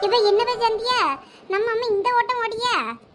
இவ என்னவே சந்தியா நம்ம அம்மா இந்த ஓட்டம் ஓடியா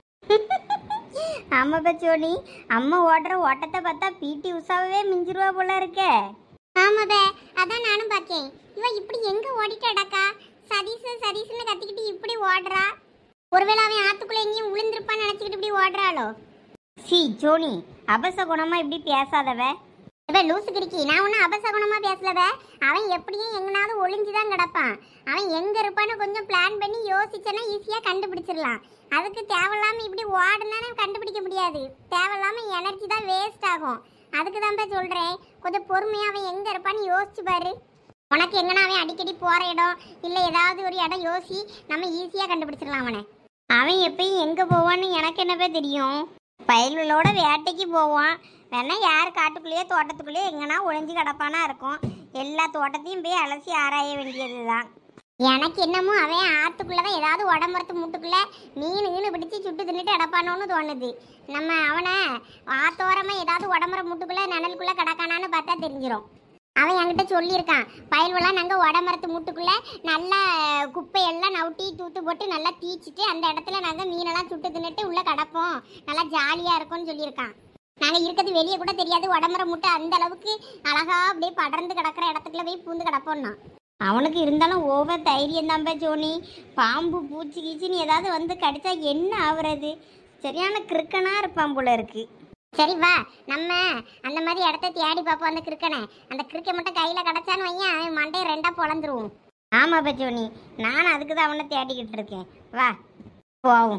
ஆமா பச்சோனி அம்மா ஓடுற ஓட்டத்தை பார்த்தா பிடி உஷாவே மிஞ்சிருவா போல இருக்கே ஆமாபே அதான் நானும் பார்த்தேன் இவ இப்படி எங்க ஓடிட்டாடாக்கா சதீஷ் சதீஷ்னு கத்திக்கிட்டு இப்படி ஓடுறா ஒருவேளை அவன் ஆத்துக்குள்ள எங்கேயும் விழுந்திருப்பான்னு நினைச்சுக்கிட்டு இப்படி ஓடுறாளோ சி ஜோனி அபச குணமா இப்படி பேசாதவ இவ லூசு கிறுக்கி நான் ஒன்றும் அபசகுணமா பேசலவ அவன் எப்படியும் எங்கனாவது ஒளிஞ்சுதான் கிடப்பான் அவன் எங்க இருப்பான்னு கொஞ்சம் பிளான் பண்ணி யோசிச்சனா ஈஸியா கண்டுபிடிச்சிடலாம் அதுக்கு தேவையில்லாம இப்படி ஓடுனா கண்டுபிடிக்க முடியாது தேவையில்லாம எனர்ஜி தான் வேஸ்ட் ஆகும் அதுக்கு தான் போய் சொல்றேன் கொஞ்சம் பொறுமையா அவன் எங்க இருப்பான்னு யோசிச்சு பாரு உனக்கு எங்கன்னா அவன் அடிக்கடி போற இடம் இல்ல ஏதாவது ஒரு இடம் யோசி நம்ம ஈஸியா கண்டுபிடிச்சிடலாம் அவனை அவன் எப்பயும் எங்க போவான்னு எனக்கு என்னவே தெரியும் பயல்களோட வேட்டைக்கு போவான் வேணா யார் காட்டுக்குள்ளேயோ தோட்டத்துக்குள்ளேயோ எங்கன்னா ஒளிஞ்சு கிடப்பானா இருக்கும் எல்லா தோட்டத்தையும் போய் அலசி ஆராய வேண்டியதுதான் எனக்கு என்னமோ அவன் ஆத்துக்குள்ளதான் ஏதாவது உடம்புறத்து மூட்டுக்குள்ள மீன் மீன் பிடிச்சி சுட்டு தின்னுட்டு அடப்பானோன்னு தோணுது நம்ம அவனை ஆத்தோரமா ஏதாவது உடம்புற மூட்டுக்குள்ள நிழலுக்குள்ள கிடக்கானான்னு பார்த்தா தெரிஞ்சிரும் அவன் என்கிட்ட சொல்லியிருக்கான் பயல்வெல்லாம் நாங்கள் உடம்புறத்து மூட்டுக்குள்ள நல்லா குப்பையெல்லாம் நவுட்டி தூத்து போட்டு நல்லா தீச்சிட்டு அந்த இடத்துல நாங்கள் மீனெல்லாம் சுட்டு தின்னுட்டு உள்ள கிடப்போம் நல்லா ஜாலியாக இருக்கும்னு சொல்லியிருக்கான் நாங்கள் இருக்கிறது வெளியே கூட தெரியாது உடம்புற மூட்டை அந்த அளவுக்கு அழகா அப்படியே படர்ந்து கிடக்கிற இடத்துக்குள்ள போய் பூந்து கிடப்போம்னா அவனுக்கு இருந்தாலும் ஓவர் தைரியம் தான் ஜோனி பாம்பு பூச்சி கீச்சின்னு ஏதாவது வந்து கடிச்சா என்ன ஆகுறது சரியான கிறுக்கனா இருப்பான் போல இருக்கு சரி வா நம்ம அந்த மாதிரி இடத்த தேடி பார்ப்போம் அந்த கிறுக்கனை அந்த கிறுக்கை மட்டும் கையில கிடைச்சான்னு வையன் அவன் மண்டையை ரெண்டா பொழந்துருவோம் ஆமா பச்சோனி நான் அதுக்கு தான் அவனை தேடிக்கிட்டு இருக்கேன் வா போவோம்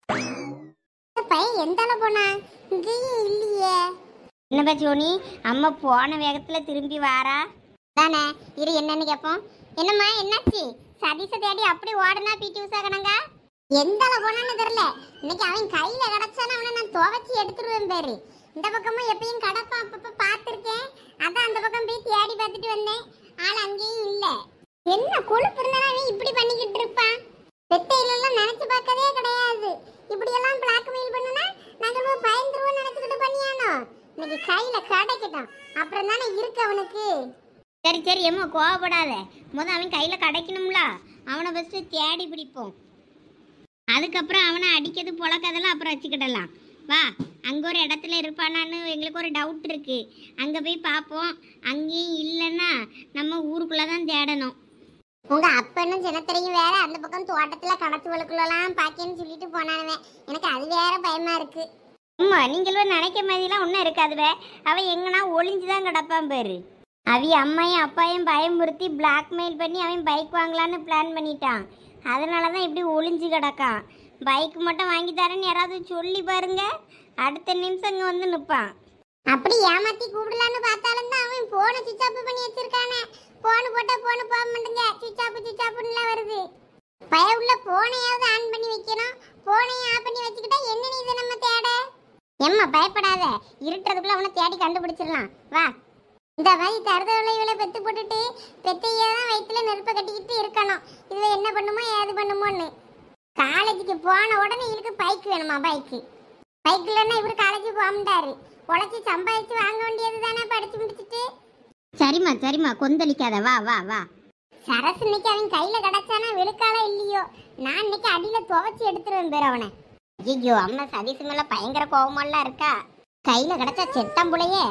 இந்த பையன் எந்த அளவு போனா இங்கேயும் இல்லையே என்ன பச்சோனி அம்மா போன வேகத்துல திரும்பி வாரா தானே இரு என்னன்னு கேட்போம் என்னம்மா என்னாச்சு சதீஷ தேடி அப்படி ஓடனா பிடி உஷா கணங்க எந்த அளவு போனான்னு தெரியல இன்னைக்கு அவன் கையில கிடைச்சானே அவனை நான் துவைச்சி எடுத்துருவேன் பேரு இந்த பக்கமும் எப்பயும் கடப்பான் அப்பப்ப பார்த்துருக்கேன் அதான் அந்த பக்கம் போய் தேடி பார்த்துட்டு வந்தேன் ஆள் அங்கேயும் இல்ல என்ன கொழுப்பு இருந்தாலும் அவன் இப்படி பண்ணிக்கிட்டு இருப்பான் வெட்டையிலெல்லாம் நினைச்சு பார்க்கவே கிடையாது இப்படி எல்லாம் பிளாக்மெயில் பண்ணுனா நாங்கள் பயந்துருவோம் நினைச்சுக்கிட்டு பண்ணியானோ இன்னைக்கு கையில கிடைக்கட்டும் அப்புறம் தானே இருக்கு அவனுக்கு சரி சரி எம்மா கோவப்படாத முத அவன் கையில கிடைக்கணும்ல அவனை ஃபர்ஸ்ட் தேடி பிடிப்போம் அதுக்கப்புறம் அவனை அடிக்கிறது பொழக்கதெல்லாம் அப்புறம் வச்சுக்கிடலாம் வா அங்கே ஒரு இடத்துல இருப்பானான்னு எங்களுக்கு ஒரு டவுட் இருக்கு அங்கே போய் பார்ப்போம் அங்கேயும் இல்லைன்னா நம்ம ஊருக்குள்ளே தான் தேடணும் உங்க அப்பனும் சின்னத்திரையும் வேற அந்த பக்கம் தோட்டத்துல கணத்துவளுக்குள்ளலாம் பாக்கேன்னு சொல்லிட்டு போனானுவேன் எனக்கு அது வேற பயமா இருக்கு அம்மா நீங்களும் நினைக்க மாதிரிலாம் ஒன்றும் இருக்காதுவே அவன் எங்கன்னா ஒளிஞ்சு தான் கிடப்பான் பாரு அவி அம்மையும் அப்பாயும் பயமுறுத்தி பிளாக்மெயில் பண்ணி அவன் பைக் வாங்கலான்னு பிளான் பண்ணிட்டான் அதனால தான் இப்படி ஒளிஞ்சு கிடக்கான் பைக் மட்டும் வாங்கி தரேன்னு யாராவது சொல்லி பாருங்க அடுத்த நிமிஷம் இங்கே வந்து நிற்பான் அப்படி ஏமாத்தி கூப்பிடலான்னு பார்த்தாலும் தான் அவன் போன சுவிச் ஆஃப் பண்ணி வச்சிருக்கானே போன் போட்டா போன் போக மாட்டேங்க சுவிச் ஆஃப் சுவிச் ஆஃப்னுலாம் வருது பய உள்ள போனையாவது ஆன் பண்ணி வைக்கணும் போனையும் ஆஃப் பண்ணி வச்சுக்கிட்டா என்ன இதை நம்ம தேட எம்மா பயப்படாத இருட்டுறதுக்குள்ள அவனை தேடி கண்டுபிடிச்சிடலாம் வா இந்த மாதிரி தருதவளை இவளை பெத்து போட்டுட்டு பெத்தையே தான் வயிற்றுல நெருப்பை கட்டிக்கிட்டு இருக்கணும் இதுல என்ன பண்ணுமோ ஏது பண்ணுமோன்னு காலேஜுக்கு போன உடனே இவருக்கு பைக் வேணுமா பைக்கு பைக் இல்லைன்னா இவர் காலேஜுக்கு போக மாட்டாரு உழைச்சி சம்பாதிச்சு வாங்க வேண்டியது தானே படிச்சு முடிச்சுட்டு சரிம்மா சரிம்மா கொந்தளிக்காத வா வா வா சரசு இன்னைக்கு அவன் கையில கிடைச்சானா வெளுக்காலா இல்லையோ நான் இன்னைக்கு அடியில துவைச்சு எடுத்துருவேன் பேர் அவனை ஐயோ அம்மா சதீஷ் மேல பயங்கர கோபமெல்லாம் இருக்கா கையில கிடைச்சா செட்டம்புளையே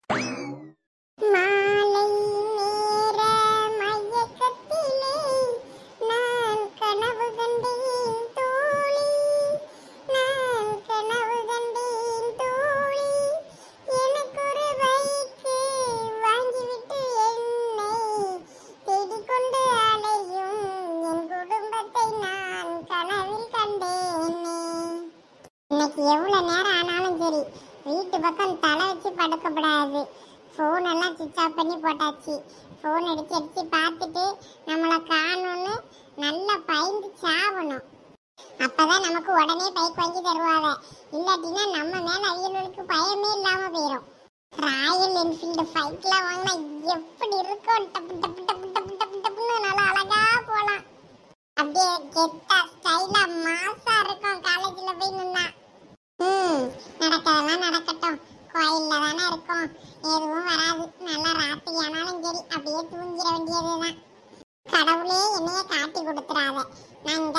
மாலை நேர மயக்கத்திலே நான் கனவு கண்டேன் தோழி நான் கனவு கண்டேன் தோழி எனக்கொரு பைக்கு வாங்கிவிட்டு என்னை தேடிக்கொண்டு அலையும் என் குடும்பத்தை நான் கனவில் கண்டேனே இன்னைக்கு எவ்வளவு நேரம் ஆனாலும் சரி வீட்டு பக்கம் தலை வச்சு படுக்கப்படாது ஃபோன் எல்லாம் சுவிச் ஆஃப் பண்ணி போட்டாச்சு ஃபோன் அடிச்சு அடிச்சு பார்த்துட்டு நம்மளை காணும்னு நல்லா பயந்து சாவணும் அப்பதான் நமக்கு உடனே பைக் வாங்கி தருவாங்க இல்லாட்டினா நம்ம மேல அவியலுக்கு பயமே இல்லாம போயிடும் ராயல் என்ஃபீல்டு பைக்லாம் வாங்கினா எப்படி இருக்கும் டப்பு டப்பு டப்பு டப்பு டப்பு டப்புன்னு நல்லா அழகா போலாம் அப்படியே கெத்தா ஸ்டைலா மாசா இருக்கும் காலேஜ்ல போய் நின்னா ம் நடக்கிறதெல்லாம் நடக்கட்டும் கோயில்ல தானே இருக்கும் எதுவும் வராது நல்லா ராத்திரி ஆனாலும் சரி அப்படியே தூங்கிட வேண்டியதுதான் கடவுளே என்னைய காட்டி கொடுத்துறாத நான் இங்க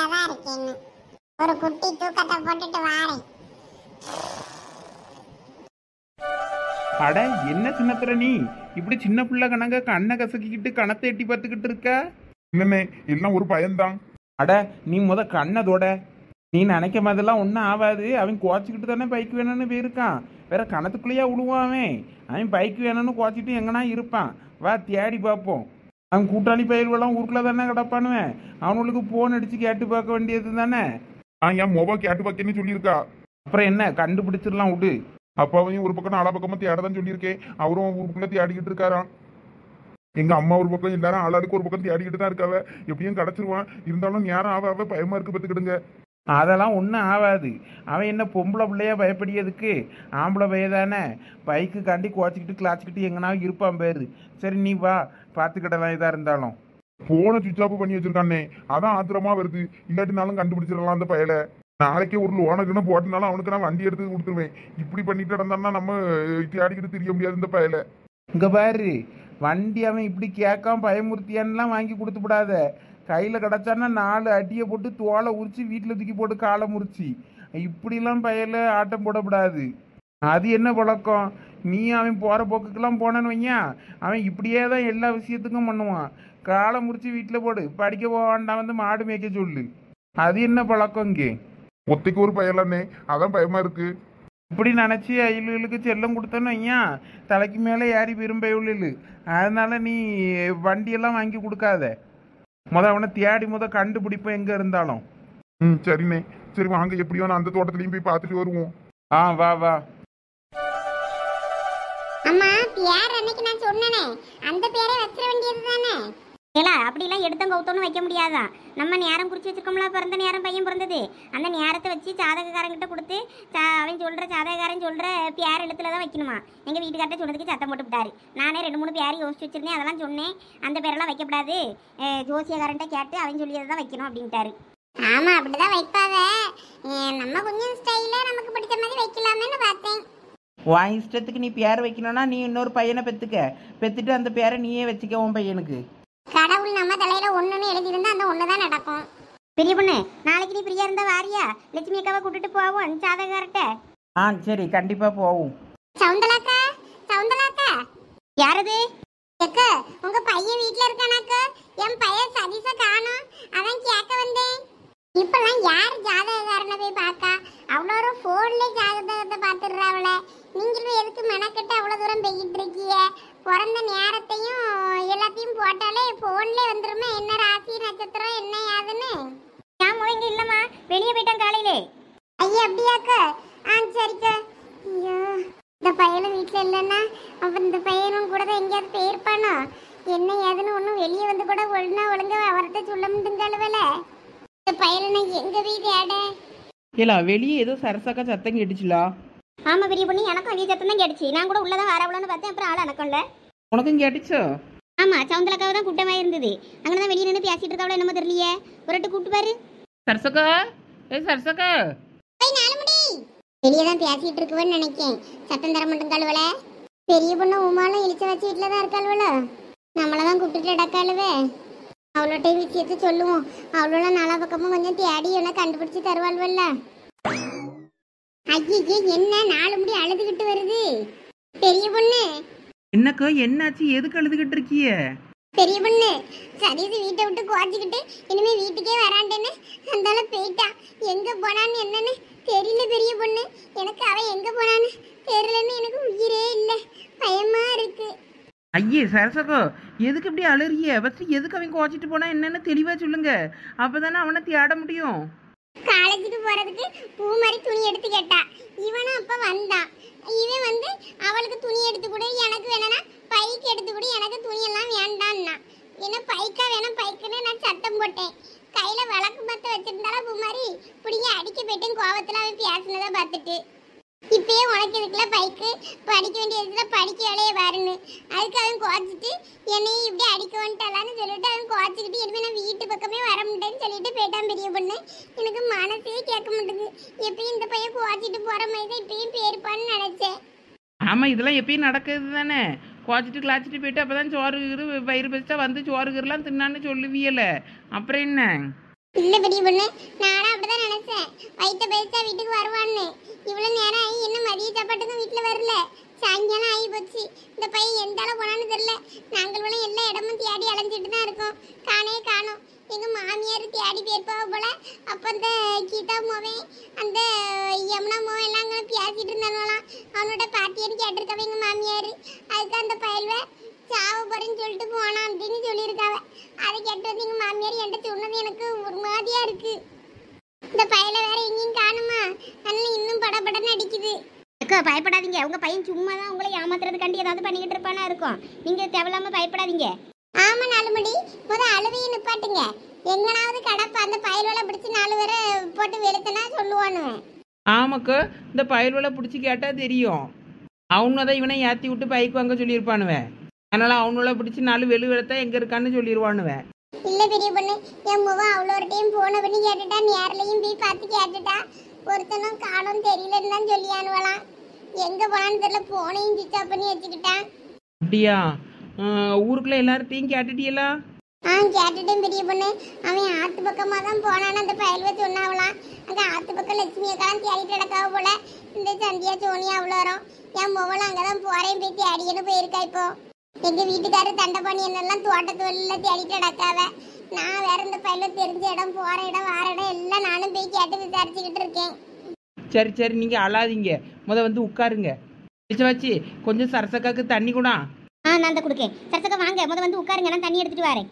அப்படின்னு ஒரு குட்டி தூக்கத்தை போட்டுட்டு வாரேன் அட என்ன சின்னத்திர நீ இப்படி சின்ன பிள்ளை கணங்க கண்ணை கசக்கிக்கிட்டு கணத்தை எட்டி பார்த்துக்கிட்டு இருக்க இல்லைண்ணே எல்லாம் ஒரு பயம்தான் அட நீ முத கண்ணை தொட நீ நினைக்க மாதிரிலாம் ஒன்றும் ஆகாது அவன் குவாச்சிக்கிட்டு தானே பைக் வேணும்னு போயிருக்கான் வேற கணத்துக்குள்ளேயே விழுவான் அவன் அவன் பைக் வேணும்னு குவாச்சிட்டு எங்கனா இருப்பான் வா தேடி பார்ப்போம் அவன் கூட்டாளி பயிர்களெல்லாம் ஊருக்குள்ள தானே கிடப்பானுவேன் அவனுக்கு போன் அடிச்சு கேட்டு பார்க்க வேண்டியது தானே ஆ என் மொபைல் கேட்டு பார்க்கன்னு சொல்லியிருக்கா அப்புறம் என்ன கண்டுபிடிச்சிடலாம் விடு அப்பாவையும் ஒரு பக்கம் நாலா பக்கமா தேடதான் சொல்லியிருக்கேன் அவரும் ஊருக்குள்ள தேடிக்கிட்டு இருக்காராம் எங்க அம்மா ஒரு பக்கம் எல்லாரும் ஆளாளுக்கு ஒரு பக்கம் தேடிக்கிட்டு தான் இருக்காவ எப்படியும் கிடைச்சிருவான் இருந்தாலும் நேரம் ஆவ ஆவ பயமா இருக்கு பார்த்துக்கிடுங்க அதெல்லாம் ஒன்றும் ஆகாது அவன் என்ன பொம்பளை பிள்ளையா பயப்படியதுக்கு ஆம்பளை பைய தானே பைக்கு காண்டி குவாச்சிக்கிட்டு கிளாச்சிக்கிட்டு எங்கனா இருப்பான் பேரு சரி நீ வா பார்த்துக்கிடலாம் இதாக இருந்தாலும் போனை சுவிச் ஆஃப் பண்ணி வச்சிருக்கானே அதான் ஆத்திரமா வருது இல்லாட்டினாலும் கண்டுபிடிச்சிடலாம் அந்த பயலை நாளைக்கே ஒரு லோனுக்குன்னு போட்டனாலும் அவனுக்கு நான் வண்டி எடுத்து கொடுத்துருவேன் இப்படி பண்ணிட்டு நடந்தான்னா நம்ம அஹ், தேடிக்கிட்டு தெரிய முடியாது இந்த பயலை இங்கே பாரு வண்டி அவன் இப்படி கேட்காம பயமுறுத்தியான்லாம் வாங்கி கொடுத்து விடாத கையில் கிடச்சான்னா நாலு அடியை போட்டு தோலை உரிச்சு வீட்டில் தூக்கி போட்டு காலை முறிச்சு இப்படிலாம் பயல ஆட்டம் போடக்கூடாது அது என்ன பழக்கம் நீ அவன் போகிற போக்குக்கெல்லாம் போனேன்னு வையா அவன் இப்படியே தான் எல்லா விஷயத்துக்கும் பண்ணுவான் காலை முறிச்சு வீட்டில் போடு படிக்க போக வேண்டாம் வந்து மாடு மேய்க்க சொல்லு அது என்ன பழக்கம் இங்கே ஒத்தைக்கு ஒரு பயலானே அதான் பயமா இருக்கு இப்படி நினச்சி அயிலுகளுக்கு செல்லம் கொடுத்தோன்னு வையா தலைக்கு மேலே ஏறி விரும்ப உள்ளு அதனால நீ வண்டியெல்லாம் வாங்கி கொடுக்காத முத அவனை தேடி முத கண்டுபிடிப்போம் எங்கே இருந்தாலும் ம் சரிண்ணே சரி வாங்க எப்படியோ நான் அந்த தோட்டத்துலயும் போய் பார்த்துட்டு வருவோம் ஆ வா வா அம்மா பேர் அன்னைக்கு நான் சொன்னனே அந்த பேரை வச்சிட வேண்டியது தானே ஏலா அப்படிலாம் எடுத்தோம் கவுத்தோன்னு வைக்க முடியாதான் நம்ம நேரம் குறிச்சு வச்சிருக்கோம்ல பிறந்த நேரம் பையன் பிறந்தது அந்த நேரத்தை வச்சு ஜாதகக்காரங்கிட்ட கொடுத்து சா- அவன் சொல்ற ஜாதகக்காரன் சொல்ற பேர் எழுத்துல தான் வைக்கணுமா எங்க வீட்டுக்கார்ட்ட சொன்னதுக்கு சத்தம் போட்டு விட்டாரு நானே ரெண்டு மூணு பேர் யோசிச்சு வச்சிருந்தேன் அதெல்லாம் சொன்னேன் அந்த பேரெல்லாம் வைக்கப்படாது அஹ், ஜோசியக்காரன்ட்ட கேட்டு அவன் சொல்லியதை தான் வைக்கணும் அப்படின்ட்டாரு ஆமா அப்படிதான் வைப்பாவ அஹ் நம்ம கொஞ்சம் ஸ்டைலா நமக்கு பிடிச்ச மாதிரி வைக்கலாமேன்னு பார்த்தேன் உன் இஷ்டத்துக்கு நீ பேர் வைக்கணும்னா நீ இன்னொரு பையனை பெற்றுக்க பெற்றுட்டு அந்த பேரை நீயே வச்சுக்க உன் பையனுக்கு கடவுள் நம்ம தலையில ஒண்ணுன்னு எழுதியிருந்தா அந்த ஒண்ணுதான் நடக்கும் பெரிய பொண்ணு நாளைக்கு நீ ஃப்ரீயா இருந்தா வாரியா லட்சுமி அக்காவை கூட்டிட்டு போவோம் ஜாதகக்கார்ட்ட ஆ சரி கண்டிப்பாக போவோம் சவுந்தலாக்கா சவுந்தலாக்கா யாரது எக்க உங்க பையன் வீட்ல இருக்கானாக்கா என் பையன் சதீஷ காணோம் அதான் கேட்க வந்தேன் இப்பெல்லாம் யார் ஜாதகக்காரனை போய் பார்க்கா அவ்வளோ ஃபோன்ல ஜாதகத்தை பார்த்துடுறாவள நீங்களும் எதுக்கு மெனக்கெட்டு அவ்வளோ தூரம் போய்கிட்டு இருக்கீங்க பிறந்த நேரத்தையும் எல்லாத்தையும் போட்டாலே ஃபோன்ல வந்துருமே என்ன ராசி நட்சத்திரம் என்ன யாதுன்னு ஏன் முத இங்க இல்லம்மா வெளியே போயிட்டான் காலையிலே ஐயா அப்படியாக்கா ஆ சரிக்கா ஐயோ இந்த பையனும் வீட்டில் இல்லைன்னா அவன் இந்த பையனும் கூட தான் எங்கேயாவது போயிருப்பானோ என்ன ஏதுன்னு ஒன்றும் வெளியே வந்து கூட ஒழுங்கா ஒழுங்கா அவர்கிட்ட சொல்ல முடியுங்களவல இந்த பையனை எங்க வீடு ஆட இல்ல வெளியே ஏதோ சரசாக்கா சத்தம் கேட்டுச்சுலா ஆமா பெரிய பொண்ணு எனக்கும் அவிய சத்தம் தான் கேட்டுச்சு நான் கூட உள்ளதான் வரவளன்னு பார்த்தேன் அப்புறம் ஆள் அணக்கம்ல உனக்கும் கேட்டுச்சோ ஆமா சவுந்தலக்காவை தான் கூட்டமாக இருந்தது அங்கே தான் வெளியே நின்று பேசிட்டு இருக்காவளோ என்னமோ தெரியலையே ஒரு வாட்டி கூப்பிட்டு பாரு சரசக்கா ஏ சரசக்கா போய் நாலு முடி வெளியே தான் பேசிட்டு இருக்குவேன்னு நினைக்கேன் சத்தம் தர மாட்டேன் கழுவல பெரிய பொண்ணு உமாலும் இழிச்ச வச்சு வீட்டில் தான் இருக்காளுவல நம்மளை தான் கூப்பிட்டுட்டு அடக்காளுவே அவளோட்ட விஷயத்த சொல்லுவோம் அவளோட நாலா பக்கமும் கொஞ்சம் தேடி என்ன கண்டுபிடிச்சு தருவாள்வல்ல ஐயே என்ன நாலு முடி அழுதுகிட்டு வருது பெரிய பொண்ணு என்னக்கா என்னாச்சு எதுக்கு அழுதுகிட்டு இருக்கிய பெரிய பொண்ணு சதீஷ் வீட்டை விட்டு குவாச்சிக்கிட்டு இனிமே வீட்டுக்கே வராண்டேன்னு அந்தால போயிட்டான் எங்க போனான்னு என்னன்னு தெரியல பெரிய பொண்ணு எனக்கு அவன் எங்க போனான்னு தெரியலன்னு எனக்கு உயிரே இல்லை பயமா இருக்கு ஐயே சரசக்கா எதுக்கு இப்படி அழுறிய ஃபஸ்ட்டு எதுக்கு அவன் குறைச்சிட்டு போனா என்னன்னு தெளிவா சொல்லுங்க அப்பதானே அவனை தேட முடியும் காலேஜுக்கு போறதுக்கு பூ மாதிரி துணி எடுத்து கேட்டா இவனும் அப்ப வந்தான் இவன் வந்து அவளுக்கு துணி எடுத்து கொடு எனக்கு வேணும்னா பைக்கு எடுத்து கொடு எனக்கு துணி எல்லாம் வேண்டான்னா என்ன பைக்கா வேணும் பைக்குன்னு நான் சத்தம் போட்டேன் கையில விளக்கு பத்த வச்சிருந்தாலும் பூ மாதிரி பிடிங்க அடிக்க போயிட்டேன் கோவத்துல அவன் பேசினதை பார்த்துட்டு இப்பயே உனக்கு இதுக்குள்ள பைக்கு படிக்க வேண்டிய இடத்துல படிக்க வேலையை பாருன்னு அதுக்கு அவன் குறைச்சிட்டு என்னையும் இப்படி அடிக்க வந்துட்டாலான்னு சொல்லிட்டு அவன் குறைச்சிக்கிட்டு இனிமே நான் வீட்டு பக்கமே வர முடியேன்னு சொல்லிட்டு போயிட்டான் பெரிய பொண்ணு எனக்கு மனசே கேட்க மாட்டேங்குது எப்பயும் இந்த பையன் குறைச்சிட்டு போற மாதிரி தான் இப்பயும் பேருப்பான்னு நினைச்சேன் ஆமா இதெல்லாம் எப்பயும் நடக்கிறது தானே குறைச்சிட்டு கிளாச்சிட்டு போயிட்டு அப்பதான் சோறு கீறு வயிறு பசிச்சா வந்து சோறு கீறுலாம் தின்னான்னு சொல்லுவியல அப்புறம் என்ன இல்ல பெரிய பொண்ணு நானும் அப்படிதான் நினைச்சேன் வயிற்ற பெருசா வீட்டுக்கு வருவான்னு இவ்வளவு நேரம் ஆகி இன்னும் மதிய சாப்பாட்டுக்கும் வீட்டுல வரல சாயங்காலம் ஆகி போச்சு இந்த பையன் எந்த அளவு போனான்னு தெரியல நாங்களும் எல்லா இடமும் தேடி அலைஞ்சிட்டு தான் இருக்கோம் காணே காணோம் எங்க மாமியார் தேடி போயிருப்பா போல அப்ப அந்த கீதா மோவன் அந்த யமுனா மோவன் எல்லாம் அங்க பேசிட்டு இருந்தாங்களாம் அவனோட பாட்டியன்னு கேட்டிருக்காவ எங்க மாமியார் அதுக்கு அந்த பயல்வை சாவ போறேன்னு சொல்லிட்டு போனான் அப்படின்னு சொல்லியிருக்காவ அதை கேட்டு வந்து எங்க மாமியார் என்கிட்ட சொன்னது எனக்கு ஒரு மாதிரியா இருக்கு இந்த பயல வேற எங்கேயும் காணுமா அதனால இன்னும் படபடன்னு அடிக்குது அக்கா பயப்படாதீங்க உங்க பையன் சும்மா தான் உங்களை ஏமாத்துறதுக்காண்டி ஏதாவது பண்ணிக்கிட்டு இருப்பானா இருக்கும் நீங்க தேவையில்லாம பயப்படாதீங்க ஆமா நாலுமடி முத அழுவையை நிப்பாட்டுங்க எங்கனாவது கடப்ப அந்த பயல்வலை பிடிச்சு நாலு பேரை போட்டு வெளுத்தனா சொல்லுவானு ஆமாக்கா இந்த பயல்வலை பிடிச்சி கேட்டால் தெரியும் அவனு தான் இவனை ஏற்றி விட்டு பைக்கு வாங்க சொல்லியிருப்பானுவேன் அதனால் அவனோட பிடிச்சி நாலு வெளு வெளுத்தா எங்கே இருக்கான்னு சொல்லிடுவானுவேன் இல்ல பெரிய பொண்ணு என் முகம் அவ்வளோ ஒரு டைம் போன பண்ணி கேட்டுட்டா நேர்லயும் போய் பார்த்து கேட்டுட்டா ஒருத்தனும் காணும் தெரியலன்னு தான் சொல்லியானுவலாம் எங்க போனான்னு தெரியல போனையும் சுவிச் ஆஃப் பண்ணி வச்சுக்கிட்டான் அப்படியா ஆஹ், ஊருக்குள்ள எல்லார்ட்டையும் கேட்டுட்டியலா ஆ கேட்டுட்டேன் பெரிய பொண்ணு அவன் ஆத்து பக்கமா தான் போனான்னு அந்த பயல்வை சொன்னாவலாம் அங்க ஆத்து பக்கம் லட்சுமி அக்காலாம் தேடிட்டு நடக்காவ போல இந்த சந்தியா சோனியா அவ்வளோ வரும் என் முவலும் அங்கதான் போறேன் போய் தேடின்னு போயிருக்கா இப்போ எங்க வீட்டுக்காரர் தண்டபாணி என்னெல்லாம் தோட்டத்தொழில தேடிட்டு நடக்காவ நான் வேற இந்த பயில தெரிஞ்ச இடம் போற இடம் வார இடம் எல்லாம் நானும் போய் கேட்டு விசாரிச்சுக்கிட்டு இருக்கேன் சரி சரி நீங்கள் அழாதீங்க முத வந்து உட்காருங்க வச்சு கொஞ்சம் சரசக்காக்கு தண்ணி கூட ஆ நான் தான் கொடுக்கேன் சரசக்கா வாங்க முத வந்து உட்காருங்க நான் தண்ணி எடுத்துட்டு வரேன்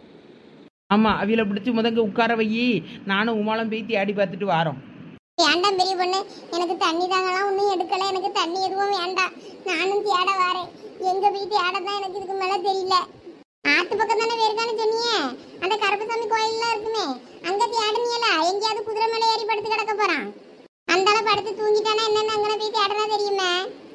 ஆமாம் அவியில் பிடிச்சி முதங்க உட்கார வை நானும் உமாலம் போய் தேடி பார்த்துட்டு வாரோம் வேண்டாம் பெரிய பொண்ணு எனக்கு தண்ணி தாங்கலாம் ஒன்றும் எடுக்கல எனக்கு தண்ணி எதுவும் வேண்டாம் நானும் தேட வரேன் எங்க போய் தேட தான் எனக்கு இதுக்கு மேல தெரியல ஆத்து பக்கம் தானே வேறுகானு சொன்னியே அந்த கருப்பசாமி கோயில்லாம் இருக்குமே அங்க தேடனியல எங்கேயாவது குதிரை மேலே ஏறி படுத்து கிடக்க போறான் அந்தால படுத்து தூங்கிட்டானா என்னன்னு அங்கே போய் தேடனா தெரியுமே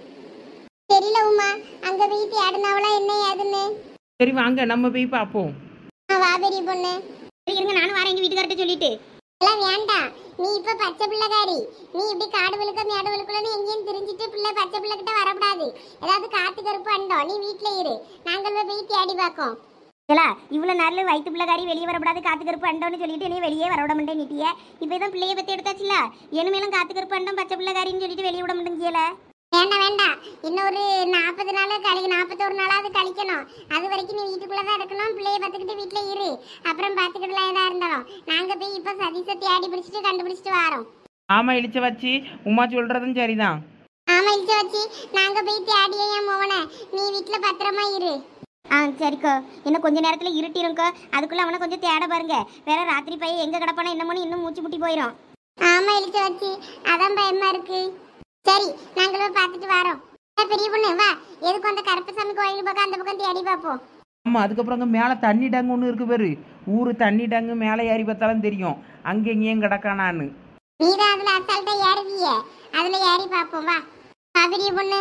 தெரியல உமா அங்க போய் தேடினவளா என்ன ஏதுன்னு சரி வாங்க நம்ம போய் பார்ப்போம் ஆ, வா பெரிய பொண்ணு சரி இருங்க நானும் வரேன் எங்க வீட்டுக்கார்ட்ட சொல்லிட்டு எல்லாம் வேண்டாம் நீ இப்ப பச்சை பிள்ளைகாரி நீ இப்படி காடு விழுக்க மேடு விழுக்கலன்னு எங்கேயும் தெரிஞ்சுட்டு பிள்ளை பச்சை பிள்ளை கிட்ட வரக்கூடாது ஏதாவது காத்து கருப்பு அண்டோம் நீ வீட்ல இரு நாங்கள் போய் தேடி பார்க்கோம் இல்ல இவ்வளவு நாள் வயிற்று பிள்ளைக்காரி வெளியே வரக்கூடாது காத்து கருப்பு அண்டோன்னு சொல்லிட்டு என்னைய வெளியே வர விட மாட்டேன் நீட்டிய இப்போ தான் பிள்ளைய பத்தி எடுத்தாச்சுல இனிமேலும் காத்து கருப்பு அண்டம் பச்சை பிள்ளைக்காரின்னு சொல்லிட்டு வெளியே விட மாட்டேங்கல வேண்டாம் வேண்டாம் இன்னொரு நாற்பது நாள் கழி நாற்பத்தோரு நாளாவது கழிக்கணும் அது வரைக்கும் நீ வீட்டுக்குள்ள தான் இருக்கணும் பிள்ளைய பார்த்துக்கிட்டு வீட்ல இரு அப்புறம் பார்த்துக்கிட்டுலாம் எதா இருந்தாலும் நாங்க போய் இப்ப சதீஷை தேடி பிடிச்சிட்டு கண்டுபிடிச்சிட்டு வரோம் ஆமாம் இழிச்ச வச்சு உமா சொல்கிறதும் சரிதான் ஆமா இழுத்து வச்சு நாங்க போய் தேடியே என் மோவனை நீ வீட்டுல பத்திரமா இரு ஆ சரிக்கோ இன்னும் கொஞ்ச நேரத்துல இருட்டிருங்கோ அதுக்குள்ள அவனை கொஞ்சம் தேட பாருங்க வேற ராத்திரி பையன் எங்க கிடப்பானோ என்னமோன்னு இன்னும் மூச்சு முட்டி போயிடும் ஆமா இழுத்து வச்சு அதான் பயமா இருக்கு சரி நாங்களும் பார்த்துட்டு வரோம் ஏ, பெரிய பொண்ணு வா எதுக்கும் அந்த கருப்பசாமி கோயில் பக்கம் அந்த பக்கம் தேடி பார்ப்போம் ஆமாம் அதுக்கப்புறம் அங்கே மேலே தண்ணி டேங்கு ஒன்று இருக்கு பேரு ஊர் தண்ணி டேங்கு மேலே ஏறி பார்த்தாலும் தெரியும் அங்கே இங்கேயும் கிடக்கானான்னு நீ தான் அதுல அசால்ட்டா ஏறுவிய அதுல ஏறி பார்ப்போம் வா வா பெரிய பொண்ணு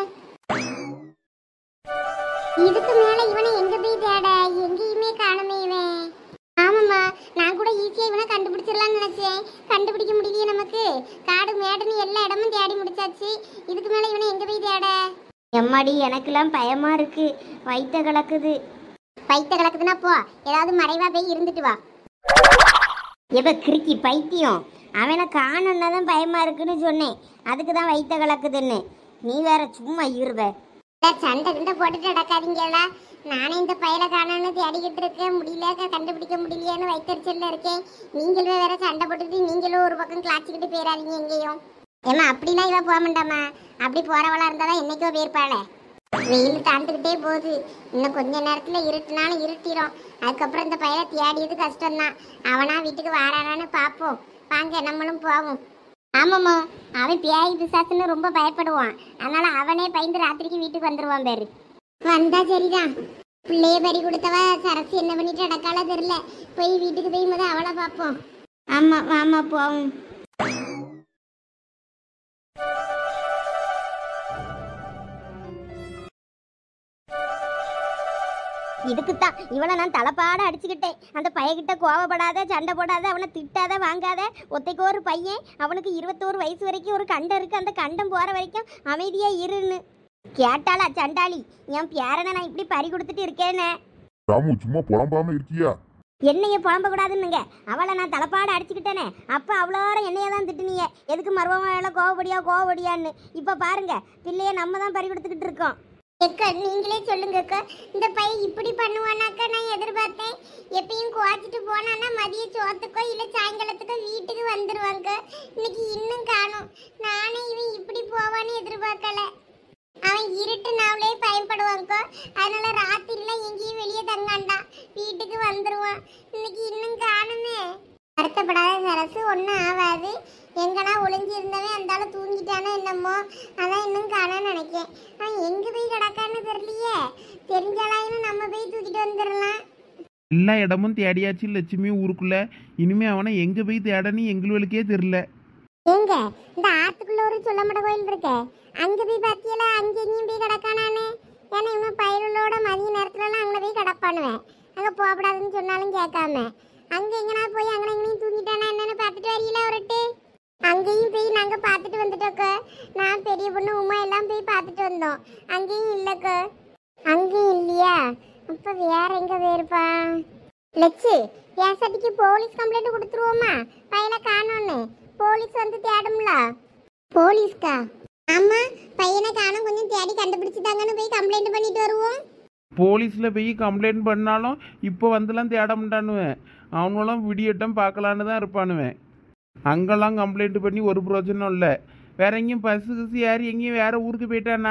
இதுக்கு மேல இவனை எங்க போய் தேட எங்கேயுமே காணுமே இவன் ஆமாம்மா நான் கூட ஈஸியா இவனை கண்டுபிடிச்சிடலாம்னு நினைச்சேன் கண்டுபிடிக்க முடியலையே நமக்கு காடு மேடுன்னு எல்லா இடமும் தேடி முடிச்சாச்சு இதுக்கு மேல இவனை எங்க போய் தேட எம்மாடி எனக்கெல்லாம் பயமா இருக்கு வயித்த கலக்குது பைத்த கலக்குதுன்னா போ ஏதாவது மறைவா போய் இருந்துட்டு வா எப்ப கிறுக்கி பைத்தியம் அவனை காணன்னா தான் பயமா இருக்குன்னு சொன்னேன் அதுக்கு தான் வயித்த கலக்குதுன்னு நீ வேற சும்மா இருவ இல்ல, சண்டை கிண்டை போட்டுட்டு நடக்காதீங்களா நானே இந்த பையல காணோன்னு தேடிக்கிட்டு இருக்கேன் முடியல க- கண்டுபிடிக்க முடியலையேன்னு வைத்தறிச்சல்ல இருக்கேன் நீங்களும் வேற சண்டை போட்டுட்டு நீங்களும் ஒரு பக்கம் கிளாச்சிக்கிட்டு போயிடாதீங்க எங்கேயும் ஏமா அப்படிலாம் இவ போக மாட்டாமா அப்படி போறவளா இருந்தாதான் என்னைக்கோ போயிருப்பாளே வெயில் தாண்டுக்கிட்டே போகுது இன்னும் கொஞ்ச நேரத்துல இருட்டுனாலும் இருட்டிரும் அதுக்கப்புறம் இந்த பையலை தேடியது கஷ்டம்தான் அவனா வீட்டுக்கு வாரானான்னு பார்ப்போம் வாங்க நம்மளும் போவோம் ஆமாம்மா அவன் பேய் பிசாசுன்னு ரொம்ப பயப்படுவான் அதனால அவனே பயந்து ராத்திரிக்கு வீட்டுக்கு வந்துருவான் பேரு வந்தா சரிதான் பிள்ளைய பறி கொடுத்தவ சரசு என்ன பண்ணிட்டு நடக்கால தெரியல போய் வீட்டுக்கு போய் முத அவளை பார்ப்போம் ஆமா வாமா போவோம் இதுக்குத்தான் இவனை நான் தலைப்பாட அடிச்சுக்கிட்டேன் அந்த பையன்கிட்ட கோவப்படாத சண்டை போடாத அவனை திட்டாத வாங்காத ஒத்தைக்கு ஒரு பையன் அவனுக்கு இருபத்தோரு வயசு வரைக்கும் ஒரு கண்டம் இருக்கு அந்த கண்டம் போற வரைக்கும் அமைதியா இருன்னு கேட்டாளா சண்டாளி என் பேரனை நான் இப்படி பறி கொடுத்துட்டு இருக்கேனே ராமு சும்மா புலம்பாம இருக்கியா என்னைய புலம்ப கூடாதுன்னுங்க அவளை நான் தலைப்பாடு அடிச்சுக்கிட்டேனே அப்போ அவ்வளோ என்னைய தான் திட்டுனீங்க எதுக்கு மருவம் வேலை கோவப்படியா கோவப்படியான்னு இப்போ பாருங்க பிள்ளைய நம்ம தான் பறி கொடுத்துக்கிட்டு இருக்கோம் அக்கா நீங்களே சொல்லுங்க அக்கா இந்த பையன் இப்படி பண்ணுவானாக்கா நான் எதிர்பார்த்தேன் எப்பயும் குவாச்சிட்டு போனான்னா மதிய சோத்துக்கோ இல்ல சாயங்காலத்துக்கோ வீட்டுக்கு வந்துருவாங்க இன்னைக்கு இன்னும் காணும் நானே இவன் இப்படி போவான்னு எதிர்பார்க்கல அவன் இருட்டு நாவலே பயன்படுவாங்க அதனால ராத்திரில எங்கேயும் வெளியே தங்காண்டான் வீட்டுக்கு வந்துருவான் இன்னைக்கு இன்னும் காணுமே வருத்தப்படாத சரசு ஒன்றும் ஆகாது எங்கனா ஒளிஞ்சு இருந்தவன் அந்த ஆளு தூங்கிட்டானோ என்னமோ அதான் இன்னும் காணன்னு நினைக்கேன் அவன் எங்க போய் கிடக்கான்னு தெரியலையே தெரிஞ்சாலாயினும் நம்ம போய் தூக்கிட்டு வந்துடலாம் எல்லா இடமும் தேடியாச்சு லட்சுமி ஊருக்குள்ள இனிமே அவனை எங்க போய் தேடன்னு எங்களுக்கே தெரில எங்க இந்த ஆத்துக்குள்ள ஒரு சொல்லமட கோயில் இருக்க அங்க போய் பாத்தியல அங்க எங்கேயும் போய் கிடக்கானானே ஏன்னா இவன் பயிரோட மதிய நேரத்துலலாம் அங்கே போய் கிடப்பானுவேன் அங்க போகக்கூடாதுன்னு சொன்னாலும் கேட்காம அங்க எங்கனா போய் அங்கே எங்கேயும் தூங்கிட்டானா என்னன்னு பார்த்துட்டு வரீங்களா ஒருட்டு அங்கேயும் போய் நாங்க பார்த்துட்டு வந்துட்டோக்க நான் பெரிய பொண்ணு உமா எல்லாம் போய் பார்த்துட்டு வந்தோம் அங்கேயும் இல்லைக்க அங்கேயும் இல்லையா அப்ப வேற எங்க போயிருப்பா லட்சு ஏசட்டிக்கு போலீஸ் கம்ப்ளைண்ட் கொடுத்துருவோமா பையனை காணோன்னு போலீஸ் வந்து தேடும்ல போலீஸ்க்கா ஆமா பையனை காணோம் கொஞ்சம் தேடி கண்டுபிடிச்சிட்டாங்கன்னு போய் கம்ப்ளைண்ட் பண்ணிட்டு வருவோம் போலீஸில் போய் கம்ப்ளைண்ட் பண்ணாலும் இப்போ வந்துலாம் தேட மாட்டானுவேன் அவனும் விடியட்டம் பார்க்கலான்னு தான் இருப்பானுவேன் அங்கெல்லாம் கம்ப்ளைண்ட் பண்ணி ஒரு பிரயோஜனம் இல்லை வேற எங்கேயும் பஸ்ஸு கிசு ஏறி எங்கேயும் வேற ஊருக்கு போயிட்டானா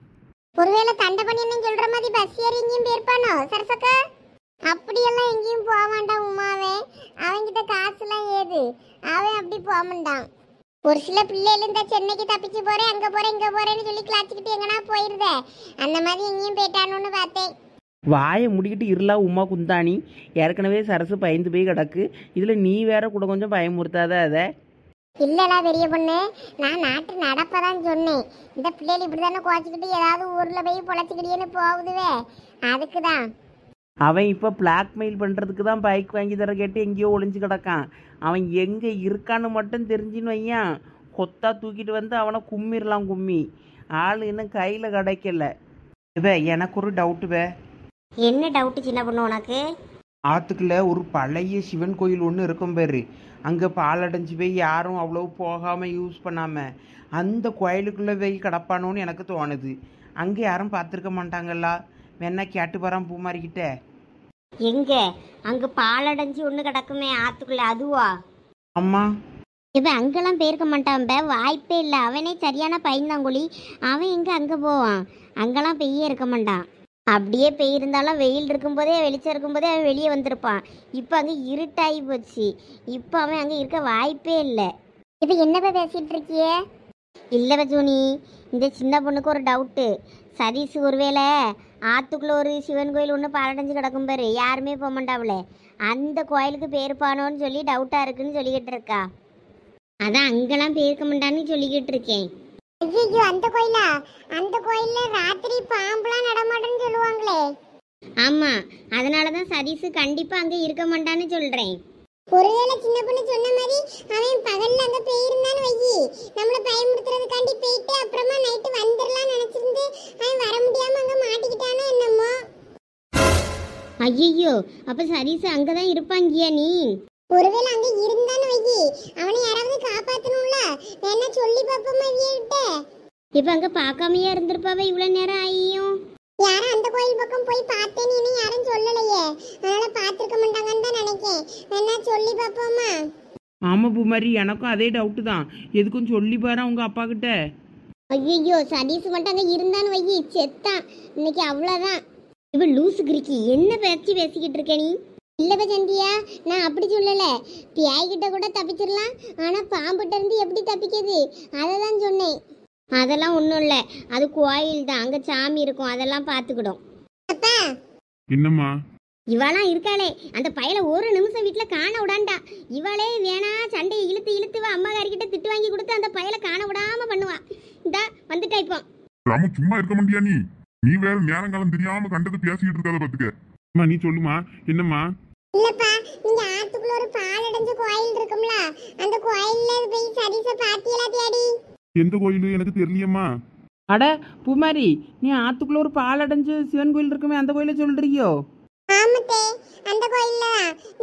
ஒருவேளை தண்டை பண்ணின்னு சொல்ற மாதிரி பஸ் ஏறி எங்கேயும் போயிருப்பானோ சரசக்கா அப்படியெல்லாம் எங்கேயும் போக மாட்டான் உமாவே அவன்கிட்ட காசுலாம் ஏது அவன் அப்படி போக மாட்டான் ஒரு சில பிள்ளைகள் இந்த சென்னைக்கு தப்பிச்சு போறேன் அங்க போறேன் இங்க போறேன்னு சொல்லி கிளாச்சிக்கிட்டு எங்கனா போயிருதே அந்த மாதிரி எங்கேயும் போயிட்டானோன்னு பார்த்தேன் வாயை முடிக்கிட்டு இருளா உமா குந்தாணி ஏற்கனவே சரசு பயந்து போய் கிடக்கு இதில் நீ வேற கூட கொஞ்சம் பயமுறுத்தாத அதை இல்லடா பெரிய பொண்ணு நான் நாட்டு நடப்பதான் சொன்னேன் இந்த பிள்ளைகள் இப்படி தானே குறைச்சிக்கிட்டு ஏதாவது ஊர்ல போய் பொழைச்சிக்கிட்டேன்னு போகுதுவே அதுக்கு தான் அவன் இப்போ பிளாக்மெயில் பண்ணுறதுக்கு தான் பைக் வாங்கி தர கேட்டு எங்கேயோ ஒளிஞ்சு கிடக்கான் அவன் எங்கே இருக்கான்னு மட்டும் தெரிஞ்சுன்னு வையான் கொத்தா தூக்கிட்டு வந்து அவனை கும்மிரலாம் கும்மி ஆள் இன்னும் கையில் கிடைக்கல இவே எனக்கு ஒரு டவுட்டு வே என்ன டவுட்டு சின்ன பொண்ணு உனக்கு ஆற்றுக்குள்ள ஒரு பழைய சிவன் கோயில் ஒன்று இருக்கும் பேர் அங்கே பால் அடைஞ்சு போய் யாரும் அவ்வளோ போகாமல் யூஸ் பண்ணாமல் அந்த கோயிலுக்குள்ளே போய் கிடப்பானோன்னு எனக்கு தோணுது அங்கே யாரும் பார்த்துருக்க மாட்டாங்கல்ல வேணா கேட்டு போகிறான் பூமாரிக்கிட்ட எங்க அங்க பாலடைஞ்சு ஒண்ணு கிடக்குமே ஆத்துக்குள்ள அதுவா அம்மா இவன் அங்கெல்லாம் போயிருக்க மாட்டான் பே வாய்ப்பே இல்லை அவனே சரியான பையன்தாங்குழி அவன் எங்க அங்க போவான் அங்கெல்லாம் பெய்யே இருக்க மாட்டான் அப்படியே பெய்யிருந்தாலும் வெயில் இருக்கும்போதே வெளிச்சம் இருக்கும்போதே அவன் வெளியே வந்திருப்பான் இப்போ அங்கே இருட்டாகி போச்சு இப்போ அவன் அங்கே இருக்க வாய்ப்பே இல்லை இது என்னப்பா பேசிட்டு இருக்கியே இல்லை பஜூனி இந்த சின்ன பொண்ணுக்கு ஒரு டவுட்டு சதீஷ் ஒருவேளை ஆத்துக்குள்ள ஒரு சிவன் கோயில் ஒன்று பாலடைஞ்சு கிடக்கும் பாரு யாருமே போக மாட்டாவுல அந்த கோயிலுக்கு பேருப்பானோன்னு சொல்லி டவுட்டாக இருக்குன்னு சொல்லிக்கிட்டு இருக்கா அதான் அங்கெல்லாம் போயிருக்க மாட்டான்னு சொல்லிக்கிட்டு இருக்கேன் ஐயோ அந்த கோயிலா அந்த கோயில்ல ராத்திரி பாம்புலாம் நடமாட்டேன்னு சொல்லுவாங்களே ஆமாம் அதனால தான் சதீஷ் கண்டிப்பாக அங்கே இருக்க மாட்டான்னு சொல்கிறேன் ஒருவேளை சின்ன பொண்ணு சொன்ன மாதிரி அவன் பகல்ல அங்க போயிருந்தான்னு வையி நம்மள பயமுறுத்துறதுக்காண்டி போயிட்டு அப்புறமா நைட்டு வந்துடலாம் நினைச்சிருந்து அவன் வர முடியாம அங்க மாட்டிக்கிட்டானோ என்னமோ ஐயோ அப்போ சதீஷ் அங்கே தான் இருப்பாங்கியா நீ ஒருவேளை அங்க இருந்தான்னு வையி அவனை யாராவது காப்பாத்தணும்ல வேணா சொல்லி பாப்போமா வீட்ட இப்போ அங்கே பார்க்காமையே இருந்திருப்பாவே இவ்வளோ நேரம் ஆகியும் யாரும் அந்த கோயில் பக்கம் போய் பார்த்தேன்னு இன்னும் யாரும் சொல்லலையே அதனால பார்த்திருக்க மாட்டாங்கன்னு தான் நினைக்கேன் வேணா சொல்லி பாப்போமா ஆமாம் பூமாரி எனக்கும் அதே டவுட்டு தான் எதுக்கும் சொல்லி பாரு அவங்க அப்பா கிட்ட ஐயோ சதீஷ் மட்டும் அங்கே இருந்தான்னு வையி செத்தான் இன்னைக்கு அவ்வளோதான் இப்போ லூசு கிரிக்கி என்ன பேச்சு பேசிக்கிட்டு இருக்க நீ இல்லப்ப சந்தியா நான் அப்படி சொல்லல பியாய்கிட்ட கூட தப்பிச்சிடலாம் ஆனா பாம்புட்ட இருந்து எப்படி தப்பிக்கிறது அதை தான் சொன்னேன் அதெல்லாம் ஒன்றும் இல்லை அது கோயில் தான் அங்கே சாமி இருக்கும் அதெல்லாம் பார்த்துக்கிடும் அப்பா என்னம்மா இவளாம் இருக்காளே அந்த பயலை ஒரு நிமிஷம் வீட்டில் காண விடாண்டா இவளே வேணா சண்டையை இழுத்து இழுத்து வா அம்மாக்காரிக்கிட்ட திட்டு வாங்கி கொடுத்து அந்த பயலை காண விடாம பண்ணுவா இந்தா வந்துட்டா இப்போ ராம சும்மா இருக்க மாட்டியா நீ நீ வேற நேரங்காலம் தெரியாம கண்டது பேசிக்கிட்டு இருக்காத பாத்துக்க அம்மா நீ சொல்லுமா என்னம்மா இல்லப்பா நீங்க ஆத்துக்குள்ள ஒரு பால் அடைஞ்ச கோயில் இருக்கும்ல அந்த கோயில்ல போய் சதீச பாத்தியலா தேடி எந்த கோயில் எனக்கு தெரியலையம்மா அட பூமாரி நீ ஆற்றுக்குள்ள ஒரு பால் அடைஞ்சு சிவன் கோயில் இருக்குமே அந்த கோயிலை சொல்கிறியோ ஆமத்தே அந்த கோயில்ல தான்